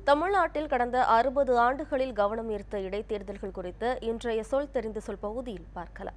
தமிழ்நாட்டில் கடந்த அறுபது ஆண்டுகளில் கவனம் ஈர்த்த இடைத்தேர்தல்கள் குறித்து இன்றைய சொல் தெரிந்து சொல் பகுதியில் பார்க்கலாம்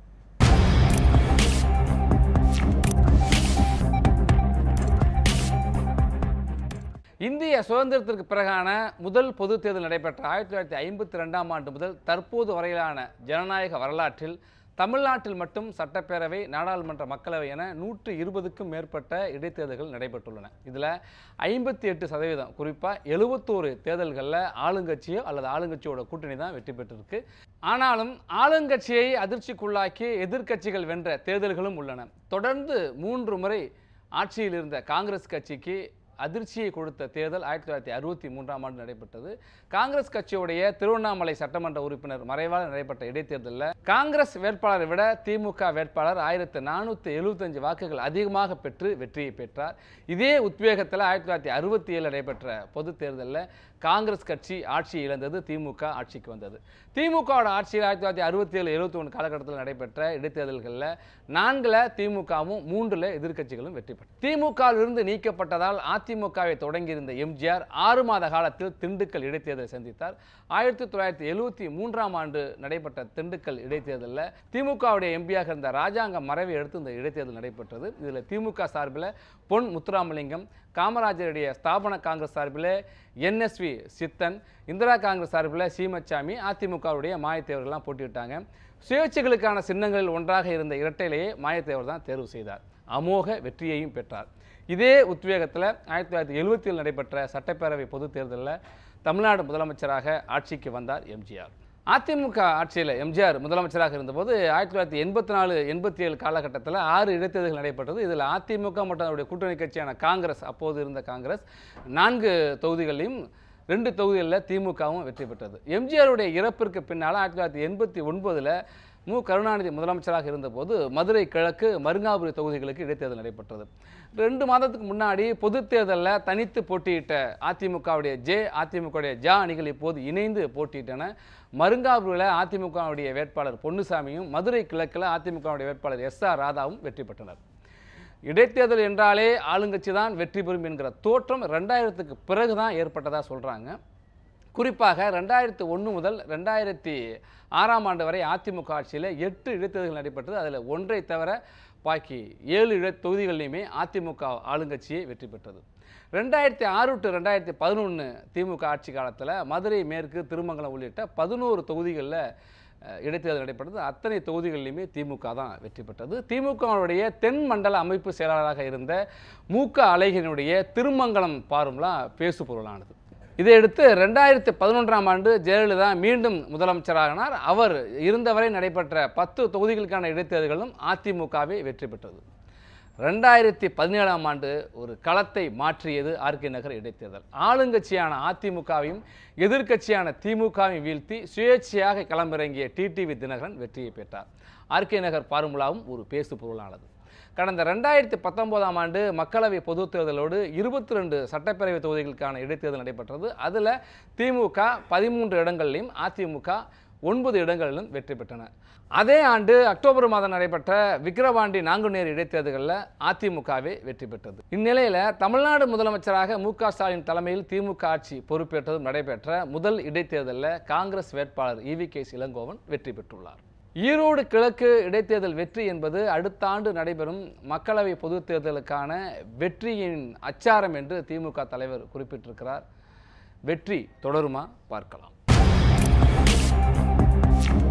இந்திய சுதந்திரத்திற்கு பிறகான முதல் பொதுத் தேர்தல் நடைபெற்ற ஆயிரத்தி தொள்ளாயிரத்தி ஐம்பத்தி ரெண்டாம் ஆண்டு முதல் தற்போது வரையிலான ஜனநாயக வரலாற்றில் தமிழ்நாட்டில் மட்டும் சட்டப்பேரவை நாடாளுமன்ற மக்களவை என நூற்று இருபதுக்கும் மேற்பட்ட இடைத்தேர்தல்கள் நடைபெற்றுள்ளன இதில் ஐம்பத்தி எட்டு சதவீதம் குறிப்பாக எழுபத்தோரு தேர்தல்களில் ஆளுங்கட்சியோ அல்லது ஆளுங்கட்சியோட கூட்டணி தான் வெற்றி பெற்றிருக்கு ஆனாலும் ஆளுங்கட்சியை அதிர்ச்சிக்குள்ளாக்கி எதிர்க்கட்சிகள் வென்ற தேர்தல்களும் உள்ளன தொடர்ந்து மூன்று முறை ஆட்சியில் இருந்த காங்கிரஸ் கட்சிக்கு அதிர்ச்சியை கொடுத்த தேர்தல் ஆயிரத்தி தொள்ளாயிரத்தி அறுபத்தி மூன்றாம் ஆண்டு நடைபெற்றது காங்கிரஸ் கட்சியுடைய திருவண்ணாமலை சட்டமன்ற உறுப்பினர் மறைவால் நடைபெற்ற இடைத்தேர்தலில் காங்கிரஸ் வேட்பாளரை விட திமுக வேட்பாளர் ஆயிரத்து நானூற்றி எழுபத்தஞ்சு வாக்குகள் அதிகமாக பெற்று வெற்றியை பெற்றார் இதே உத்வேகத்தில் ஆயிரத்தி தொள்ளாயிரத்தி அறுபத்தி ஏழு நடைபெற்ற பொது தேர்தலில் காங்கிரஸ் கட்சி ஆட்சி இழந்தது திமுக ஆட்சிக்கு வந்தது திமுகவோட ஆட்சியில் ஆயிரத்தி தொள்ளாயிரத்தி அறுபத்தி ஏழு எழுபத்தி ஒன்று காலகட்டத்தில் நடைபெற்ற இடைத்தேர்தல்களில் நான்கில் திமுகவும் மூன்றில் எதிர்க்கட்சிகளும் வெற்றி பெற்றது திமுகவிலிருந்து நீக்கப்பட்டதால் அதிமுகவை தொடங்கியிருந்த எம்ஜிஆர் ஆறு மாத காலத்தில் திண்டுக்கல் இடைத்தேர்தலை சந்தித்தார் ஆயிரத்தி தொள்ளாயிரத்தி எழுபத்தி மூன்றாம் ஆண்டு நடைபெற்ற திண்டுக்கல் இடைத்தேர்தலில் திமுகவுடைய எம்பியாக இருந்த ராஜாங்கம் மறைவை அடுத்து இந்த இடைத்தேர்தல் நடைபெற்றது இதில் திமுக சார்பில் பொன் முத்துராமலிங்கம் காமராஜருடைய ஸ்தாபன காங்கிரஸ் சார்பில் என்எஸ்வி சித்தன் இந்திரா காங்கிரஸ் சார்பில் சீமச்சாமி அதிமுகவுடைய மாயத்தேவர்கள்லாம் போட்டியிட்டாங்க சுயேட்சைகளுக்கான சின்னங்களில் ஒன்றாக இருந்த இரட்டையிலேயே மாயத்தேவர் தான் தேர்வு செய்தார் அமோக வெற்றியையும் பெற்றார் இதே உத்வேகத்தில் ஆயிரத்தி தொள்ளாயிரத்தி எழுபத்தியில் நடைபெற்ற சட்டப்பேரவை பொதுத் தேர்தலில் தமிழ்நாடு முதலமைச்சராக ஆட்சிக்கு வந்தார் எம்ஜிஆர் அதிமுக ஆட்சியில் எம்ஜிஆர் முதலமைச்சராக இருந்தபோது ஆயிரத்தி தொள்ளாயிரத்தி எண்பத்தி நாலு எண்பத்தி ஏழு காலகட்டத்தில் ஆறு இடைத்தேர்தல்கள் நடைபெற்றது இதில் அதிமுக மற்றும் அவருடைய கூட்டணி கட்சியான காங்கிரஸ் அப்போது இருந்த காங்கிரஸ் நான்கு தொகுதிகளையும் ரெண்டு தொகுதிகளில் திமுகவும் வெற்றி பெற்றது எம்ஜிஆருடைய இறப்பிற்கு பின்னால் ஆயிரத்தி தொள்ளாயிரத்தி எண்பத்தி ஒன்பதில் மு கருணாநிதி முதலமைச்சராக இருந்தபோது மதுரை கிழக்கு மருங்காபுரி தொகுதிகளுக்கு இடைத்தேர்தல் நடைபெற்றது ரெண்டு மாதத்துக்கு முன்னாடி பொதுத் தேர்தலில் தனித்து போட்டியிட்ட அதிமுகவுடைய ஜே அதிமுகவுடைய ஜா அணிகள் இப்போது இணைந்து போட்டியிட்டன மருங்காபுரியில் அதிமுகவுடைய வேட்பாளர் பொன்னுசாமியும் மதுரை கிழக்கில் அதிமுகவுடைய வேட்பாளர் எஸ் ஆர் ராதாவும் வெற்றி பெற்றனர் இடைத்தேர்தல் என்றாலே ஆளுங்கட்சி தான் வெற்றி பெறும் என்கிற தோற்றம் ரெண்டாயிரத்துக்கு பிறகு தான் ஏற்பட்டதாக சொல்கிறாங்க குறிப்பாக ரெண்டாயிரத்து ஒன்று முதல் ரெண்டாயிரத்தி ஆறாம் ஆண்டு வரை அதிமுக ஆட்சியில் எட்டு இடைத்தேர்தல்கள் நடைபெற்றது அதில் ஒன்றை தவிர பாக்கி ஏழு இட தொகுதிகளிலுமே அதிமுக ஆளுங்கட்சியே வெற்றி பெற்றது ரெண்டாயிரத்தி ஆறு டு ரெண்டாயிரத்தி பதினொன்று திமுக ஆட்சி காலத்தில் மதுரை மேற்கு திருமங்கலம் உள்ளிட்ட பதினோரு தொகுதிகளில் அஹ், இடைத்தேர்தல் நடைபெற்றது அத்தனை தொகுதிகளிலுமே திமுக தான் வெற்றி பெற்றது திமுகவுடைய தென் மண்டல அமைப்பு செயலாளராக இருந்த மூக்க அழகினுடைய திருமங்கலம் பாரும்லாம் பேசு பொருளானது இதையடுத்து ரெண்டாயிரத்தி பதினொன்றாம் ஆண்டு ஜெயலலிதா மீண்டும் முதலமைச்சராகினார் அவர் இருந்தவரை நடைபெற்ற பத்து தொகுதிகளுக்கான இடைத்தேர்தல்களும் அதிமுகவே வெற்றி பெற்றது ரெண்டாயிரத்தி பதினேழாம் ஆண்டு ஒரு களத்தை மாற்றியது ஆர்கே நகர் இடைத்தேர்தல் ஆளுங்கட்சியான அதிமுகவையும் எதிர்க்கட்சியான திமுகவையும் வீழ்த்தி சுயேட்சையாக களமிறங்கிய டிடிவி தினகரன் வெற்றியை பெற்றார் ஆர்கே நகர் பார்முலாவும் ஒரு பேசு பொருளானது கடந்த ரெண்டாயிரத்தி பத்தொம்போதாம் ஆண்டு மக்களவை பொதுத் தேர்தலோடு இருபத்தி ரெண்டு சட்டப்பேரவை தொகுதிகளுக்கான இடைத்தேர்தல் நடைபெற்றது அதில் திமுக பதிமூன்று இடங்களிலும் அதிமுக ஒன்பது இடங்களிலும் வெற்றி பெற்றன அதே ஆண்டு அக்டோபர் மாதம் நடைபெற்ற விக்கிரவாண்டி நாங்குநேர் இடைத்தேர்தல்களில் அதிமுகவே வெற்றி பெற்றது இந்நிலையில் தமிழ்நாடு முதலமைச்சராக மு க ஸ்டாலின் தலைமையில் திமுக ஆட்சி பொறுப்பேற்றதும் நடைபெற்ற முதல் இடைத்தேர்தலில் காங்கிரஸ் வேட்பாளர் இவி கே இளங்கோவன் வெற்றி பெற்றுள்ளார் ஈரோடு கிழக்கு இடைத்தேர்தல் வெற்றி என்பது அடுத்த ஆண்டு நடைபெறும் மக்களவை பொதுத் தேர்தலுக்கான வெற்றியின் அச்சாரம் என்று திமுக தலைவர் குறிப்பிட்டிருக்கிறார் வெற்றி தொடருமா பார்க்கலாம்